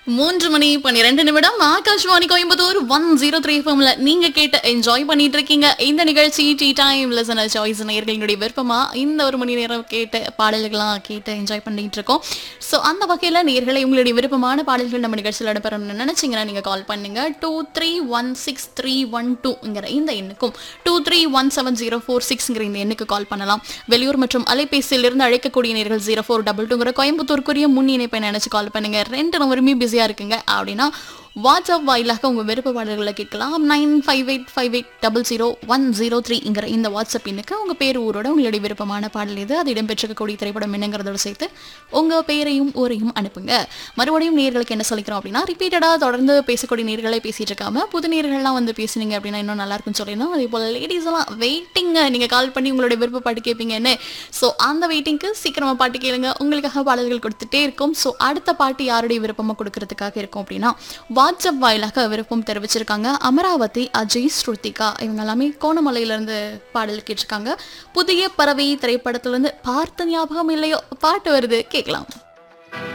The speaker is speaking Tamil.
மூன்று மணி பன்னிரெண்டு நிமிடம் Akashvani Coimbatore one zero three ஃபம்ல நீங்க கேட்டு என்ஜாய் பண்ணிட்டு இருக்கீங்க இந்த நிகழ்ச்சி டீ டைம் லிசனர் சாய்ஸ் நேர்களுடைய விருப்பமா இந்த ஒரு மணி நேரம் கேட்டு பாடல்கள்லாம் கேட்டு என்ஜாய் பண்ணிட்டு இருக்கோம் ஸோ அந்த வகையில் நேர்களை உங்களுடைய விருப்பமான பாடல்கள் நம்ம நிகழ்ச்சியில் இடம்பெறணும்னு நினைச்சீங்கன்னா நீங்க கால் பண்ணுங்க two three one six three one டூங்கிற இந்த எண்ணுக்கும் two three one seven zero four சிக்ஸ்ங்கிற இந்த எண்ணுக்கு கால் பண்ணலாம் வெளியூர் மற்றும் அலைபேசியிலிருந்து அழைக்கக்கூடிய நேர்கள் ஜீரோ ஃபோர் டபுள் டூங்கிற கோயம்புத்தூருக்குரிய முன் இணைப்பை நினைச்சு கால் பண்ணுங்க ரெண்டு நம்பருமே பிஸியாக இருக்குங்க அப்படின்னா வாட்ஸ்அப் வாயிலாக உங்கள் விருப்ப பாடல்களை கேட்கலாம் nine five eight five eight double zero one zero த்ரீங்கிற இந்த வாட்ஸ்அப் எண்ணுக்கு உங்கள் பேர் ஊரோட உங்களுடைய விருப்பமான பாடல் எது அது இடம்பெற்றிருக்கக்கூடிய திரைப்படம் என்னங்கிறதோட சேர்த்து உங்கள் பேரையும் ஊரையும் அனுப்புங்க மறுபடியும் நேர்களுக்கு என்ன சொல்லிக்கிறோம் அப்படின்னா ரிப்பீட்டடாக தொடர்ந்து பேசக்கூடிய நேர்களை பேசிட்டு இருக்காம புது நேர்கள்லாம் வந்து பேசுனீங்க அப்படின்னா இன்னும் நல்லா இருக்கும்னு சொல்லிடணும் அதே போல் லேடிஸ் எல்லாம் வெயிட்டிங்க நீங்கள் கால் பண்ணி உங்களுடைய விருப்ப பாட்டு கேட்பீங்கன்னு ஸோ அந்த வெயிட்டிங்க்கு சீக்கிரமாக பாட்டு கேளுங்க உங்களுக்காக பாடல்கள் கொடுத்துட்டே இருக்கும் ஸோ அடுத்த பாட்டு யாருடைய விருப்பமாக கொடுக்கறதுக்காக இருக்கும் அப்படின்னா வாட்ஸ்அப் வாயிலாக விருப்பம் தெரிவிச்சிருக்காங்க அமராவதி அஜய் ஸ்ருத்திகா இவங்க எல்லாமே கோணமலையிலேருந்து பாடல் கேட்டிருக்காங்க புதிய பறவை திரைப்படத்துலேருந்து பார்த்த ஞாபகம் இல்லையோ பாட்டு வருது கேட்கலாம்